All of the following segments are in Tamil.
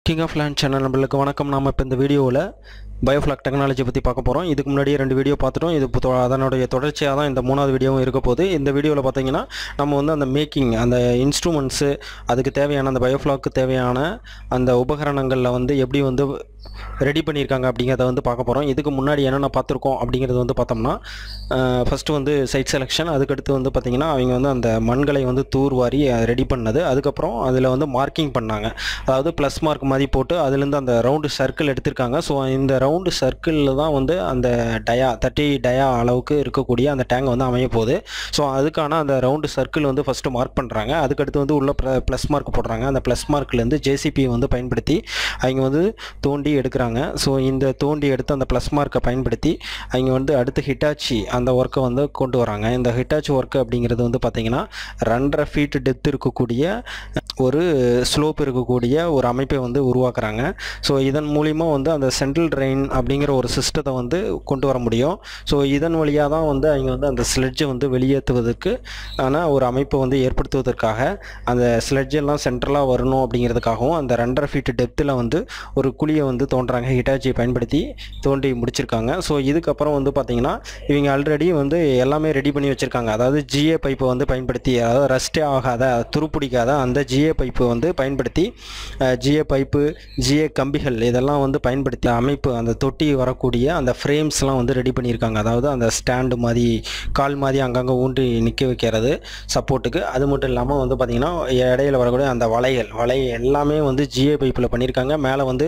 கிங் ஆஃப் லேண்ட் சேனல் நம்மளுக்கு வணக்கம் நாம் இப்போ இந்த வீடியோவில் பயோஃப்ளாக் டெக்னாலஜி பற்றி பார்க்க போகிறோம் இதுக்கு முன்னாடியே ரெண்டு வீடியோ பார்த்துட்டோம் இது இப்போ தொ- அதனுடைய தொடர்ச்சியாக தான் இந்த மூணாவது வீடியோவும் இருக்க போகுது இந்த வீடியோவில் பார்த்தீங்கன்னா நம்ம வந்து அந்த மேக்கிங் அந்த இன்ஸ்ட்ருமெண்ட்ஸு அதுக்கு தேவையான அந்த பயோஃப்ளாக்கு தேவையான அந்த உபகரணங்களில் வந்து எப்படி வந்து ரெடி பண்ணியிருக்காங்க அப்படிங்கிறத வந்து பார்க்க போகிறோம் இதுக்கு முன்னாடி என்னென்ன பார்த்துருக்கோம் அப்படிங்கிறது வந்து பார்த்தோம்னா ஃபஸ்ட்டு வந்து சைட் செலெக்ஷன் அதுக்கடுத்து வந்து பார்த்திங்கன்னா அவங்க வந்து அந்த மண்களை வந்து தூர்வாரி ரெடி பண்ணது அதுக்கப்புறம் அதில் வந்து மார்க்கிங் பண்ணாங்க அதாவது ப்ளஸ் மார்க் மாதிரி போட்டு அதுலேருந்து அந்த ரவுண்டு சர்க்கிள் எடுத்திருக்காங்க ஸோ இந்த ரவுண்டு சர்க்கிளில் தான் வந்து அந்த டயா தேர்ட்டி டயா அளவுக்கு இருக்கக்கூடிய அந்த டேங்க் வந்து அமைய போகுது ஸோ அதுக்கான அந்த ரவுண்டு சர்க்கிள் வந்து ஃபஸ்ட்டு மார்க் பண்ணுறாங்க அதுக்கடுத்து வந்து உள்ள ப்ளஸ் மார்க் போடுறாங்க அந்த ப்ளஸ் மார்க்லேருந்து ஜேசிபி வந்து பயன்படுத்தி அவங்க வந்து தோண்டி எடுக்கிறாங்க ஸோ இந்த தோண்டி எடுத்து அந்த ப்ளஸ் மார்க்கை பயன்படுத்தி அவங்க வந்து அடுத்து ஹிட்டாச்சி அந்த ஒர்க்கை வந்து கொண்டு வராங்க இந்த ஹிட்டாச்சி ஒர்க்கு அப்படிங்கிறது வந்து பார்த்திங்கன்னா ரெண்டரை ஃபீட் டெப்த் இருக்கக்கூடிய ஒரு ஸ்லோப் இருக்கக்கூடிய ஒரு அமைப்பை வந்து உருவாக்குறாங்க ஸோ இதன் மூலிமா வந்து அந்த சென்ட்ரல் ட்ரெயின் அப்படிங்கிற ஒரு சிஸ்டத்தை வந்து கொண்டு வர முடியும் ஸோ இதன் வழியாக தான் வந்து அவங்க வந்து அந்த ஸ்லெட்ஜை வந்து வெளியேற்றுவதற்கு ஆன ஒரு அமைப்பை வந்து ஏற்படுத்துவதற்காக அந்த ஸ்லெட்ஜ் எல்லாம் சென்ட்ரலாக வரணும் அப்படிங்கிறதுக்காகவும் அந்த ரெண்டரை ஃபீட் டெப்த்தில் வந்து ஒரு குழியை வந்து தோன்றாங்க ஹிட்டாச்சியை பயன்படுத்தி தோண்டி முடிச்சிருக்காங்க ஸோ இதுக்கப்புறம் வந்து பார்த்திங்கன்னா இவங்க ஆல்ரெடி வந்து எல்லாமே ரெடி பண்ணி வச்சுருக்காங்க அதாவது ஜிஏ பைப்பை வந்து பயன்படுத்தி அதாவது ரஸ்டே ஆகாத துருப்பிடிக்காத அந்த ஜிஏ பைப்பு வந்து பயன்படுத்தி ஜிஏ பைப்பு ஜிஏ கம்பிகள் இதெல்லாம் வந்து பயன்படுத்தி அமைப்பு அந்த தொட்டி வரக்கூடிய அந்த ஃப்ரேம்ஸ்லாம் வந்து ரெடி பண்ணியிருக்காங்க அதாவது அந்த ஸ்டாண்டு மாதிரி கால் மாதிரி அங்கங்கே ஊன்றி நிற்க வைக்கிறது சப்போர்ட்டுக்கு அது மட்டும் இல்லாமல் வந்து பார்த்திங்கன்னா இடையில வரக்கூடிய அந்த வலைகள் வலை எல்லாமே வந்து ஜிஏ பைப்பில் பண்ணியிருக்காங்க மேலே வந்து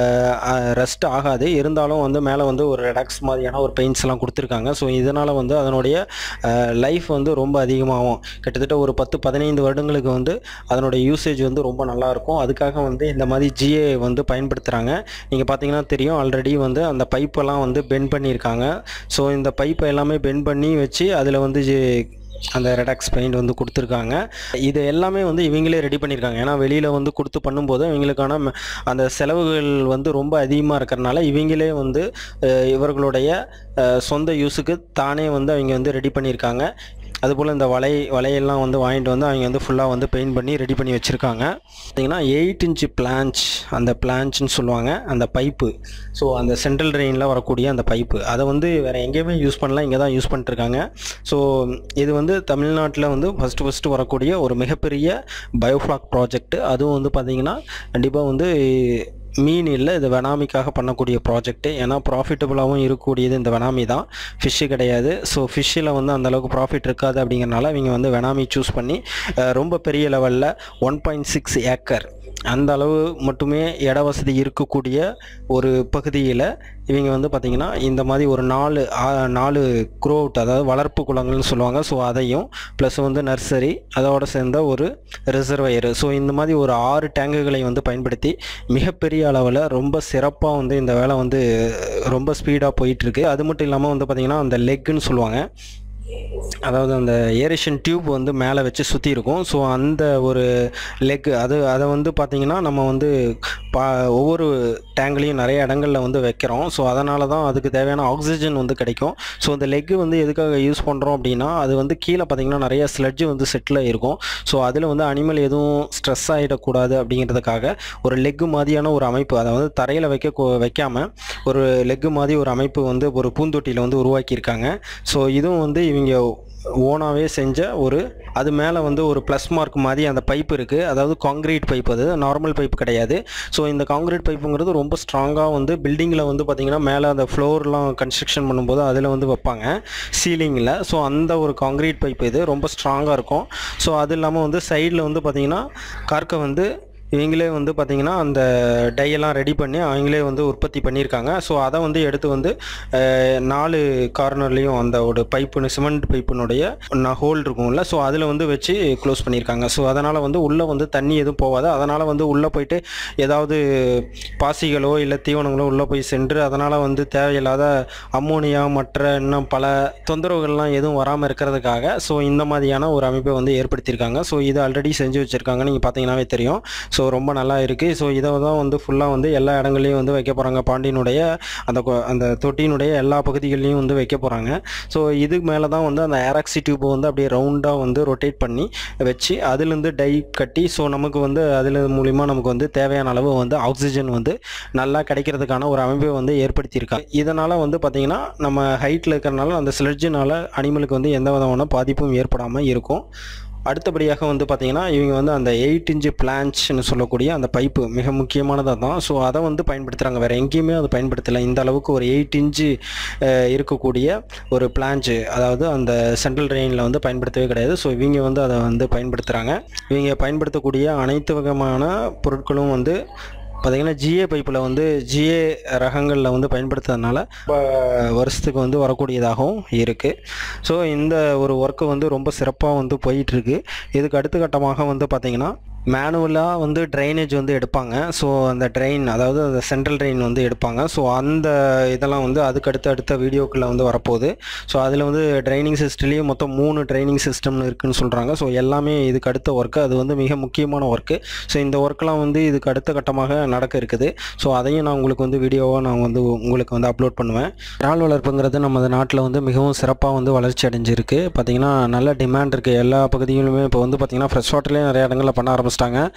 ரெஸ்ட் ஆகாது இருந்தாலும் வந்து மேலே வந்து ஒரு ரெடாக்ஸ் மாதிரியான ஒரு பெயிண்ட்ஸ்லாம் கொடுத்துருக்காங்க ஸோ இதனால் வந்து அதனுடைய லைஃப் வந்து ரொம்ப அதிகமாகும் கிட்டத்தட்ட ஒரு பத்து பதினைந்து வருடங்களுக்கு வந்து அதனுடைய யூசேஜ் வந்து ரொம்ப நல்லாயிருக்கும் அதுக்காக வந்து இந்த மாதிரி ஜிஏ வந்து பயன்படுத்துகிறாங்க நீங்கள் பார்த்தீங்கன்னா தெரியும் ஆல்ரெடி வந்து அந்த பைப்பெல்லாம் வந்து பெண்ட் பண்ணியிருக்காங்க ஸோ இந்த பைப்பை எல்லாமே பெண்ட் பண்ணி வச்சு அதில் வந்து ஜி- அந்த ரெடாக்ஸ் பெயிண்ட் வந்து கொடுத்துருக்காங்க இது எல்லாமே வந்து இவங்களே ரெடி பண்ணியிருக்காங்க ஏன்னா வெளியில் வந்து கொடுத்து பண்ணும்போது இவங்களுக்கான ம- அந்த செலவுகள் வந்து ரொம்ப அதிகமாக இருக்கிறனால இவங்களே வந்து அஹ், இவர்களுடைய அஹ், சொந்த யூஸுக்கு தானே வந்து அவங்க வந்து ரெடி பண்ணியிருக்காங்க அதுபோல் இந்த வலை வலையெல்லாம் வந்து வாங்கிட்டு வந்து அவங்க வந்து ஃபுல்லாக வந்து பெயிண்ட் பண்ணி ரெடி பண்ணி வச்சுருக்காங்க பார்த்தீங்கன்னா எயிட் இன்ச்சு பிளான்ச் அந்த பிளான்ச்னு சொல்லுவாங்க அந்த பைப்பு ஸோ அந்த சென்ட்ரல் ட்ரெயினில் வரக்கூடிய அந்த பைப்பு அதை வந்து வேறு எங்கேயுமே யூஸ் பண்ணல இங்கே தான் யூஸ் பண்ணிட்டுருக்காங்க ஸோ இது வந்து தமிழ்நாட்டில் வந்து ஃபஸ்ட்டு ஃபஸ்ட்டு வரக்கூடிய ஒரு மிகப்பெரிய பயோஃப்ளாக் ப்ராஜெக்ட் அதுவும் வந்து பார்த்திங்கன்னா கண்டிப்பாக வந்து மீன் இல்லை இது வெனாமிக்காக பண்ணக்கூடிய ப்ராஜெக்ட்டு ஏன்னா ப்ராஃபிட்டபுளாகவும் இருக்கக்கூடியது இந்த வெனாமி தான் ஃபிஷ்ஷு கிடையாது ஸோ ஃபிஷ்ஷில் வந்து அந்த அளவுக்கு ப்ராஃபிட் இருக்காது அப்படிங்கிறனால இவங்க வந்து வெனாமி சூஸ் பண்ணி அஹ், ரொம்ப பெரிய லெவலில் ஒன் பாயிண்ட் சிக்ஸ் ஏக்கர் அந்த அளவு மட்டுமே இட வசதி இருக்கக்கூடிய ஒரு பகுதியில் இவங்க வந்து பார்த்திங்கன்னா இந்த மாதிரி ஒரு நாலு ஆ- நாலு க்ரோட் அதாவது வளர்ப்பு குளங்கள்னு சொல்லுவாங்க ஸோ அதையும் ப்ளஸ் வந்து நர்சரி அதோட சேர்ந்த ஒரு ரிசர்வயர் ஸோ இந்த மாதிரி ஒரு ஆறு டேங்குகளை வந்து பயன்படுத்தி மிகப்பெரிய அளவில் ரொம்ப சிறப்பாக வந்து இந்த வேலை வந்து ரொம்ப ஸ்பீடாக போயிட்டுருக்கு அது மட்டும் இல்லாமல் வந்து பார்த்திங்கன்னா அந்த லெக்குன்னு சொல்லுவாங்க அதாவது அந்த ஏரேஷன் டியூப் வந்து மேலே வச்சு சுற்றி இருக்கும் ஸோ அந்த ஒரு லெக் அது அதை வந்து பார்த்திங்கன்னா நம்ம வந்து பா ஒவ்வொரு டேங்க்லேயும் நிறைய இடங்களில் வந்து வைக்கிறோம் ஸோ அதனால தான் அதுக்கு தேவையான ஆக்சிஜன் வந்து கிடைக்கும் ஸோ அந்த லெக்கு வந்து எதுக்காக யூஸ் பண்ணுறோம் அப்படின்னா அது வந்து கீழே பார்த்திங்கன்னா நிறைய ஸ்லெட்ஜ் வந்து செட்டில் இருக்கும் ஸோ அதில் வந்து அனிமல் எதுவும் ஸ்ட்ரெஸ் ஆகிடக்கூடாது அப்படிங்கிறதுக்காக ஒரு லெக்கு மாதிரியான ஒரு அமைப்பு அதை வந்து தரையில் வைக்க கூ- வைக்காம ஒரு லெக்கு மாதிரி ஒரு அமைப்பு வந்து ஒரு பூந்தொட்டியில் வந்து உருவாக்கியிருக்காங்க ஸோ இதுவும் வந்து இவங்க ஓனாகவே செஞ்ச ஒரு அது மேலே வந்து ஒரு ப்ளஸ் மார்க் மாதிரி அந்த பைப் இருக்குது அதாவது காங்கிரீட் பைப் அது நார்மல் பைப் கிடையாது ஸோ இந்த காங்கிரீட் பைப்புங்கிறது ரொம்ப ஸ்ட்ராங்காக வந்து பில்டிங்கில் வந்து பார்த்திங்கன்னா மேலே அந்த ஃப்ளோர்லாம் கன்ஸ்ட்ரக்ஷன் பண்ணும்போது அதில் வந்து வைப்பாங்க சீலிங்கில் ஸோ அந்த ஒரு காங்கிரீட் பைப் இது ரொம்ப ஸ்ட்ராங்காக இருக்கும் ஸோ அது இல்லாமல் வந்து சைடில் வந்து பார்த்திங்கன்னா கார்க்கை வந்து இவங்களே வந்து பார்த்திங்கன்னா அந்த டையெல்லாம் ரெடி பண்ணி அவங்களே வந்து உற்பத்தி பண்ணியிருக்காங்க ஸோ அதை வந்து எடுத்து வந்து அஹ், நாலு கார்னர்லேயும் அந்த ஒரு பைப்புன்னு சிமெண்ட் பைப்பினுடைய ஹோல் இருக்கும்ல ஸோ அதில் வந்து வச்சு க்ளோஸ் பண்ணியிருக்காங்க ஸோ அதனால் வந்து உள்ளே வந்து தண்ணி எதுவும் போகாது அதனால் வந்து உள்ளே போயிட்டு ஏதாவது பாசிகளோ இல்லை தீவனங்களோ உள்ளே போய் சென்று அதனால் வந்து தேவையில்லாத அம்மோனியா மற்ற இன்னும் பல தொந்தரவுகள்லாம் எதுவும் வராமல் இருக்கிறதுக்காக ஸோ இந்த மாதிரியான ஒரு அமைப்பை வந்து ஏற்படுத்தியிருக்காங்க ஸோ இது ஆல்ரெடி செஞ்சு வச்சுருக்காங்க நீங்கள் பார்த்தீங்கன்னாவே தெரியும் ஸோ ஸோ ரொம்ப நல்லா இருக்குது ஸோ இதை தான் வந்து ஃபுல்லாக வந்து எல்லா இடங்கள்லையும் வந்து வைக்க போகிறாங்க பாண்டியனுடைய அந்த கொ- அந்த தொட்டியினுடைய எல்லா பகுதிகள்லையும் வந்து வைக்க போகிறாங்க ஸோ இதுக்கு மேலே தான் வந்து அந்த ஏராக்சி டியூப்பை வந்து அப்படியே ரவுண்டாக வந்து ரொட்டேட் பண்ணி வச்சு அதுலேருந்து டை கட்டி ஸோ நமக்கு வந்து அதில் மூலிமா நமக்கு வந்து தேவையான அளவு வந்து ஆக்சிஜன் வந்து நல்லா கிடைக்கிறதுக்கான ஒரு அமைப்பை வந்து ஏற்படுத்தியிருக்காங்க இதனால் வந்து பார்த்திங்கன்னா நம்ம ஹைட்டில் இருக்கிறனால அந்த ஸ்லெட்ஜினால் அனிமலுக்கு வந்து எந்த விதமான பாதிப்பும் ஏற்படாமல் இருக்கும் அடுத்தபடியாக வந்து பார்த்திங்கன்னா இவங்க வந்து அந்த எயிட் இன்ச்சு பிளான்ச்னு சொல்லக்கூடிய அந்த பைப்பு மிக முக்கியமானதாக தான் ஸோ அதை வந்து பயன்படுத்துகிறாங்க வேறு எங்கேயுமே அதை பயன்படுத்தலை இந்த அளவுக்கு ஒரு எயிட் இன்ச்சு இருக்கக்கூடிய ஒரு பிளான்ச்சு அதாவது அந்த சென்ட்ரல் ட்ரெயினில் வந்து பயன்படுத்தவே கிடையாது ஸோ இவங்க வந்து அதை வந்து பயன்படுத்துகிறாங்க இவங்க பயன்படுத்தக்கூடிய அனைத்து விதமான பொருட்களும் வந்து பார்த்தீங்கன்னா ஜிஏ பைப்பில் வந்து ஜிஏ ரகங்களில் வந்து பயன்படுத்துறதுனால ரொம்ப வருஷத்துக்கு வந்து வரக்கூடியதாகவும் இருக்குது ஸோ இந்த ஒரு ஒர்க்கு வந்து ரொம்ப சிறப்பாக வந்து போயிட்டுருக்கு இதுக்கு அடுத்த கட்டமாக வந்து பார்த்திங்கன்னா மேனுவலாக வந்து ட்ரைனேஜ் வந்து எடுப்பாங்க ஸோ அந்த ட்ரெயின் அதாவது அந்த சென்ட்ரல் ட்ரெயின் வந்து எடுப்பாங்க ஸோ அந்த இதெல்லாம் வந்து அதுக்கு அடுத்த அடுத்த வீடியோக்குள்ளே வந்து வரப்போகுது ஸோ அதில் வந்து ட்ரைனிங் சிஸ்டம்லேயே மொத்தம் மூணு ட்ரைனிங் சிஸ்டம்னு இருக்குன்னு சொல்கிறாங்க ஸோ எல்லாமே இதுக்கு அடுத்த ஒர்க்கு அது வந்து மிக முக்கியமான ஒர்க்கு ஸோ இந்த ஒர்க்கெலாம் வந்து இதுக்கு அடுத்த கட்டமாக நடக்க இருக்குது ஸோ அதையும் நான் உங்களுக்கு வந்து வீடியோவாக நான் வந்து உங்களுக்கு வந்து அப்லோட் பண்ணுவேன் இறால் வளர்ப்புங்கிறது நம்ம நாட்டில் வந்து மிகவும் சிறப்பாக வந்து வளர்ச்சி அடைஞ்சிருக்கு பார்த்திங்கன்னா நல்ல டிமாண்ட் இருக்குது எல்லா பகுதிகளிலுமே இப்போ வந்து பார்த்திங்கன்னா ஃப்ரெஷ் வாட்டர்லேயே நிறைய இடங்களில் பண்ண ஆரம்பிச்சிட்டாங்க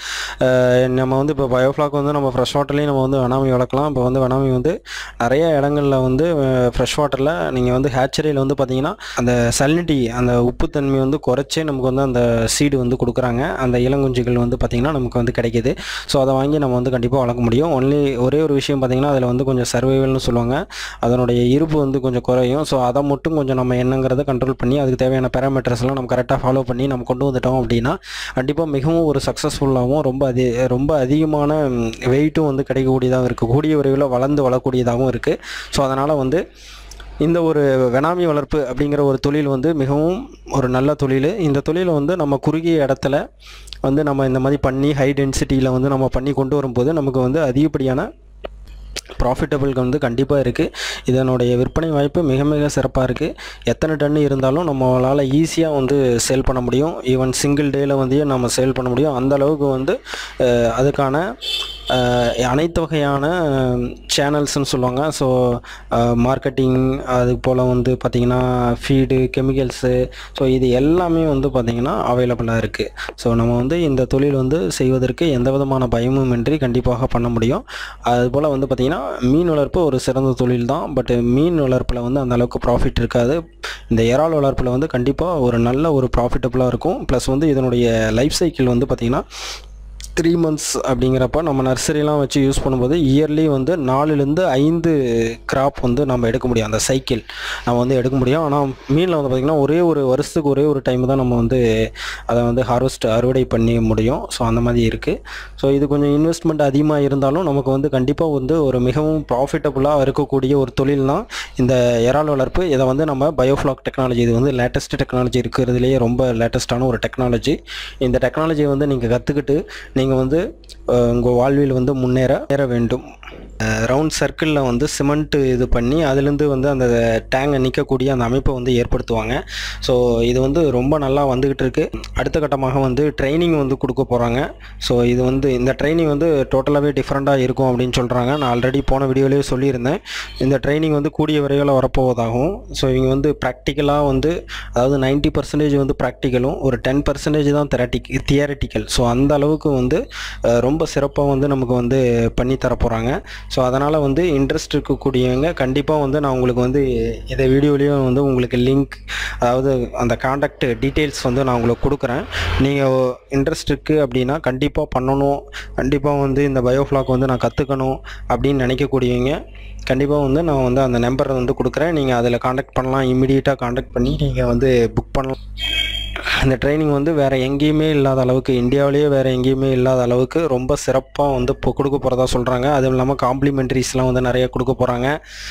அஹ் நம்ம வந்து இப்போ பயோஃப்ளாக் வந்து நம்ம ஃப்ரெஷ் வாட்டர்லேயும் நம்ம வந்து வனாமி வளர்க்கலாம் இப்போ வந்து வனாமி வந்து நிறைய இடங்களில் வந்து ஃப்ரெஷ் வாட்டரில் நீங்கள் வந்து ஹேச்சரியில் வந்து பார்த்தீங்கன்னா அந்த சல்னிட்டி அந்த உப்புத்தன்மை வந்து குறைச்சே நமக்கு வந்து அந்த சீடு வந்து கொடுக்குறாங்க அந்த இளங்குஞ்சுகள் வந்து பார்த்திங்கன்னா நமக்கு வந்து கிடைக்கிது ஸோ அதை வாங்கி நம்ம வந்து கண்டிப்பாக வளர்க்க முடியும் ஒன்லி ஒரே ஒரு விஷயம் பார்த்திங்கன்னா அதில் வந்து கொஞ்சம் சர்வைவல்னு சொல்லுவாங்க அதனுடைய இருப்பு வந்து கொஞ்சம் குறையும் ஸோ அதை மட்டும் கொஞ்சம் நம்ம என்னங்கிறத கண்ட்ரோல் பண்ணி அதுக்கு தேவையான பேராமீட்டர்ஸ்லாம் நம்ம கரெக்டாக ஃபாலோ பண்ணி நம்ம கொண்டு வந்துட்டோம் அப்படின்னா கண்டிப்பாக மிகவும் ஒரு சக்ஸஸ்ஃபுல்லாகவும் ரொம்ப அதி ரொம்ப அதிகமான வெயிட்டும் வந்து கிடைக்கக்கூடியதாகவும் இருக்குது கூடிய விரைவில் வளர்ந்து வளரக்கூடியதாகவும் இருக்குது ஸோ அதனால் வந்து இந்த ஒரு வெனாமி வளர்ப்பு அப்படிங்கிற ஒரு தொழில் வந்து மிகவும் ஒரு நல்ல தொழில் இந்த தொழிலை வந்து நம்ம குறுகிய இடத்துல வந்து நம்ம இந்த மாதிரி பண்ணி ஹை டென்சிட்டியில் வந்து நம்ம பண்ணி கொண்டு வரும்போது நமக்கு வந்து அதிகப்படியான ப்ராஃபிட்டபிள்க்கு வந்து கண்டிப்பாக இருக்குது இதனுடைய விற்பனை வாய்ப்பு மிக மிக சிறப்பாக இருக்குது எத்தனை டன் இருந்தாலும் நம்மளால் ஈஸியாக வந்து சேல் பண்ண முடியும் ஈவன் சிங்கிள் டேயில் வந்து நம்ம சேல் பண்ண முடியும் அந்த அளவுக்கு வந்து அஹ், அதுக்கான அஹ், அனைத்து வகையான சேனல்ஸ்னு சொல்லுவாங்க ஸோ மார்க்கெட்டிங் அது போல் வந்து பார்த்திங்கன்னா ஃபீடு கெமிக்கல்ஸு ஸோ இது எல்லாமே வந்து பார்த்திங்கன்னா அவைலபிளாக இருக்குது ஸோ நம்ம வந்து இந்த தொழில் வந்து செய்வதற்கு எந்த விதமான பயமும் இன்றி கண்டிப்பாக பண்ண முடியும் அதுபோல் வந்து பார்த்திங்கன்னா மீன் வளர்ப்பு ஒரு சிறந்த தொழில் தான் பட் மீன் வளர்ப்பில் வந்து அந்த அளவுக்கு ப்ராஃபிட் இருக்காது இந்த இறால் வளர்ப்பில் வந்து கண்டிப்பாக ஒரு நல்ல ஒரு ப்ராஃபிட்டபுளாக இருக்கும் ப்ளஸ் வந்து இதனுடைய லைஃப் சைக்கிள் வந்து பார்த்திங்கன்னா த்ரீ மந்த்ஸ் அப்படிங்கிறப்ப நம்ம நர்சரிலாம் வச்சு யூஸ் பண்ணும்போது இயர்லி வந்து நாலுலேருந்து ஐந்து கிராப் வந்து நம்ம எடுக்க முடியும் அந்த சைக்கிள் நம்ம வந்து எடுக்க முடியும் ஆனால் மீனில் வந்து பார்த்திங்கன்னா ஒரே ஒரு வருஷத்துக்கு ஒரே ஒரு டைம் தான் நம்ம வந்து அதை வந்து ஹார்வெஸ்ட் அறுவடை பண்ணி முடியும் ஸோ அந்த மாதிரி இருக்குது ஸோ இது கொஞ்சம் இன்வெஸ்ட்மெண்ட் அதிகமாக இருந்தாலும் நமக்கு வந்து கண்டிப்பாக வந்து ஒரு மிகவும் ப்ராஃபிட்டபுளாக இருக்கக்கூடிய ஒரு தொழில் தான் இந்த இறால் வளர்ப்பு இதை வந்து நம்ம பயோஃப்ளாக் டெக்னாலஜி இது வந்து லேட்டஸ்ட் டெக்னாலஜி இருக்கிறதுலேயே ரொம்ப லேட்டஸ்ட்டான ஒரு டெக்னாலஜி இந்த டெக்னாலஜியை வந்து நீங்கள் கற்றுக்கிட்டு நீங்கள் வந்து உங்கள் வாழ்வில் வந்து முன்னேற ஏற வேண்டும் ரவுண்ட் சர்க்கிளில் வந்து சிமெண்ட்டு இது பண்ணி அதுலேருந்து வந்து அந்த டேங்கை நிற்கக்கூடிய அந்த அமைப்பை வந்து ஏற்படுத்துவாங்க ஸோ இது வந்து ரொம்ப நல்லா வந்துக்கிட்டு இருக்கு அடுத்த கட்டமாக வந்து ட்ரைனிங் வந்து கொடுக்க போகிறாங்க ஸோ இது வந்து இந்த ட்ரைனிங் வந்து டோட்டலாகவே டிஃப்ரெண்ட்டாக இருக்கும் அப்படின்னு சொல்கிறாங்க நான் ஆல்ரெடி போன வீடியோலேயே சொல்லியிருந்தேன் இந்த ட்ரைனிங் வந்து கூடிய விரைவில் வரப்போவதாகவும் ஸோ இவங்க வந்து ப்ராக்டிக்கலாக வந்து அதாவது 90% பர்சன்டேஜ் வந்து ப்ராக்டிக்கலும் ஒரு டென் பர்சன்டேஜ் தான் தெராட்டிக் தியரட்டிக்கல் ஸோ அந்த அளவுக்கு வந்து அஹ், ரொம்ப சிறப்பாக வந்து நமக்கு வந்து பண்ணி தர போகிறாங்க ஸோ அதனால் வந்து இன்ட்ரெஸ்ட் இருக்கக்கூடியவங்க கண்டிப்பாக வந்து நான் உங்களுக்கு வந்து இதை வீடியோலேயும் வந்து உங்களுக்கு லிங்க் அதாவது அந்த காண்டாக்ட் டீட்டெயில்ஸ் வந்து நான் உங்களுக்கு கொடுக்குறேன் நீங்கள் இன்ட்ரெஸ்ட் இருக்குது அப்படின்னா கண்டிப்பாக பண்ணணும் கண்டிப்பாக வந்து இந்த பயோஃப்ளாக் வந்து நான் கற்றுக்கணும் அப்படின்னு நினைக்கக்கூடியவங்க கண்டிப்பாக வந்து நான் வந்து அந்த நம்பரை வந்து கொடுக்குறேன் நீங்கள் அதில் காண்டாக்ட் பண்ணலாம் இமிடியேட்டாக காண்டாக்ட் பண்ணி நீங்கள் வந்து புக் பண்ணலாம் இந்த ட்ரைனிங் வந்து வேறு எங்கேயுமே இல்லாத அளவுக்கு இந்தியாவிலேயே வேறு எங்கேயுமே இல்லாத அளவுக்கு ரொம்ப சிறப்பாக வந்து இப்போ கொடுக்க போகிறதா சொல்கிறாங்க அதுவும் இல்லாமல் காம்ப்ளிமெண்ட்ரிஸ்லாம் வந்து நிறைய கொடுக்க போகிறாங்க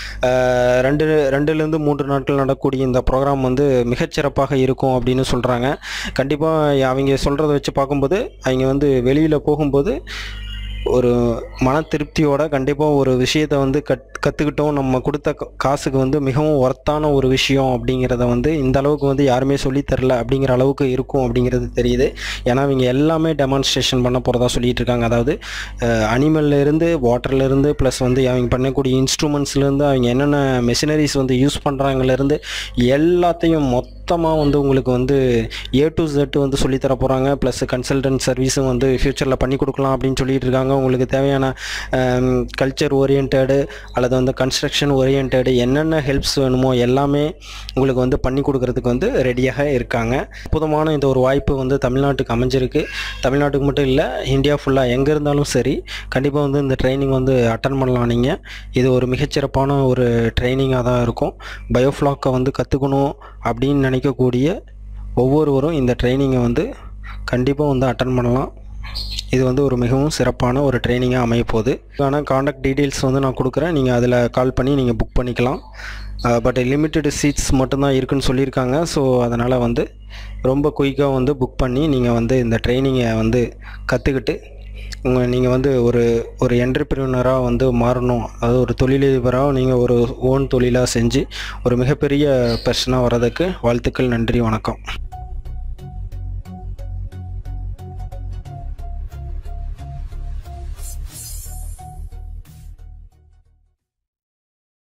ரெண்டு ரெண்டுலேருந்து மூன்று நாட்கள் நடக்கக்கூடிய இந்த ப்ரோக்ராம் வந்து மிகச்சிறப்பாக இருக்கும் அப்படின்னு சொல்கிறாங்க கண்டிப்பாக அவங்க சொல்கிறத வச்சு பார்க்கும்போது அவங்க வந்து வெளியில் போகும்போது ஒரு மன திருப்தியோட கண்டிப்பாக ஒரு விஷயத்தை வந்து கத் கற்றுக்கிட்டோம் நம்ம கொடுத்த கா- காசுக்கு வந்து மிகவும் ஒர்த்தான ஒரு விஷயம் அப்படிங்கிறத வந்து இந்த அளவுக்கு வந்து யாருமே சொல்லித் தரல அப்படிங்கிற அளவுக்கு இருக்கும் அப்படிங்கிறது தெரியுது ஏன்னா இவங்க எல்லாமே டெமான்ஸ்ட்ரேஷன் பண்ண போகிறதா சொல்லிட்டு இருக்காங்க அதாவது அனிமல்ல இருந்து வாட்டர்ல இருந்து ப்ளஸ் வந்து அவங்க பண்ணக்கூடிய இன்ஸ்ட்ருமெண்ட்ஸ்லேருந்து அவங்க என்னென்ன மெஷினரிஸ் வந்து யூஸ் பண்ணுறாங்கலேருந்து எல்லாத்தையும் மொத்தமாக வந்து உங்களுக்கு வந்து ஏ டு Z வந்து சொல்லித் தர போகிறாங்க ப்ளஸ் கன்சல்டன்ட் சர்வீஸும் வந்து ஃப்யூச்சரில் பண்ணி கொடுக்கலாம் அப்படின்னு சொல்லிட்டு இருக்காங்க உங்களுக்கு தேவையான கல்ச்சர் ஓரியன்டு அல்லது வந்து கன்ஸ்ட்ரக்ஷன் ஓரியன்டு என்னென்ன ஹெல்ப்ஸ் வேணுமோ எல்லாமே உங்களுக்கு வந்து பண்ணி கொடுக்கறதுக்கு வந்து ரெடியாக இருக்காங்க அற்புதமான இந்த ஒரு வாய்ப்பு வந்து தமிழ்நாட்டுக்கு அமைஞ்சிருக்கு தமிழ்நாட்டுக்கு மட்டும் இல்லை இந்தியா ஃபுல்லாக எங்கே இருந்தாலும் சரி கண்டிப்பாக வந்து இந்த ட்ரைனிங் வந்து அட்டன் பண்ணலாம் நீங்கள் இது ஒரு மிகச்சிறப்பான ஒரு ட்ரைனிங்காக தான் இருக்கும் பயோஃப்ளாக்கை வந்து கற்றுக்கணும் அப்படின்னு நினைக்கக்கூடிய ஒவ்வொருவரும் இந்த ட்ரைனிங்கை வந்து கண்டிப்பாக வந்து அட்டன் பண்ணலாம் இது வந்து ஒரு மிகவும் சிறப்பான ஒரு ட்ரைனிங்காக அமைய போகுது ஆனால் காண்டாக்ட் டீட்டெயில்ஸ் வந்து நான் கொடுக்குறேன் நீங்கள் அதில் கால் பண்ணி நீங்கள் புக் பண்ணிக்கலாம் பட் லிமிட்டெட் சீட்ஸ் மட்டும்தான் இருக்குன்னு சொல்லியிருக்காங்க ஸோ அதனால் வந்து ரொம்ப குயிக்காக வந்து புக் பண்ணி நீங்கள் வந்து இந்த ட்ரைனிங்கை வந்து கற்றுக்கிட்டு உங்கள் நீங்கள் வந்து ஒரு ஒரு என்டர்பிரினராக வந்து மாறணும் அதாவது ஒரு தொழிலதிபராக நீங்கள் ஒரு ஓன் தொழிலாக செஞ்சு ஒரு மிகப்பெரிய பர்சனாக வர்றதுக்கு வாழ்த்துக்கள் நன்றி வணக்கம்